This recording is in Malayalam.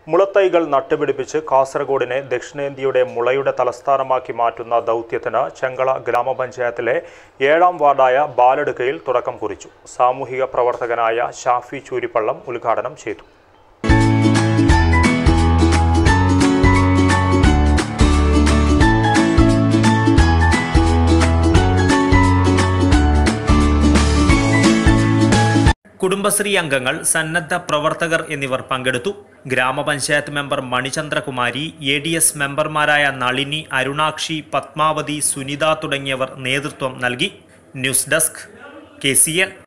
മുളത്തൈകൾ നട്ടുപിടിപ്പിച്ച് കാസർഗോഡിനെ ദക്ഷിണേന്ത്യയുടെ മുളയുടെ തലസ്ഥാനമാക്കി മാറ്റുന്ന ദൗത്യത്തിന് ചെങ്കള ഗ്രാമപഞ്ചായത്തിലെ ഏഴാം വാർഡായ ബാലടുക്കയിൽ തുടക്കം കുറിച്ചു സാമൂഹിക പ്രവർത്തകനായ ഷാഫി ചൂരിപ്പള്ളം ഉദ്ഘാടനം ചെയ്തു കുടുംബശ്രീ അംഗങ്ങൾ സന്നദ്ധ പ്രവർത്തകർ എന്നിവർ പങ്കെടുത്തു ഗ്രാമപഞ്ചായത്ത് member Manichandrakumari A D S മെമ്പർമാരായ നളിനി അരുണാക്ഷി പത്മാവതി സുനിത തുടങ്ങിയവർ നേതൃത്വം നൽകി news desk K C N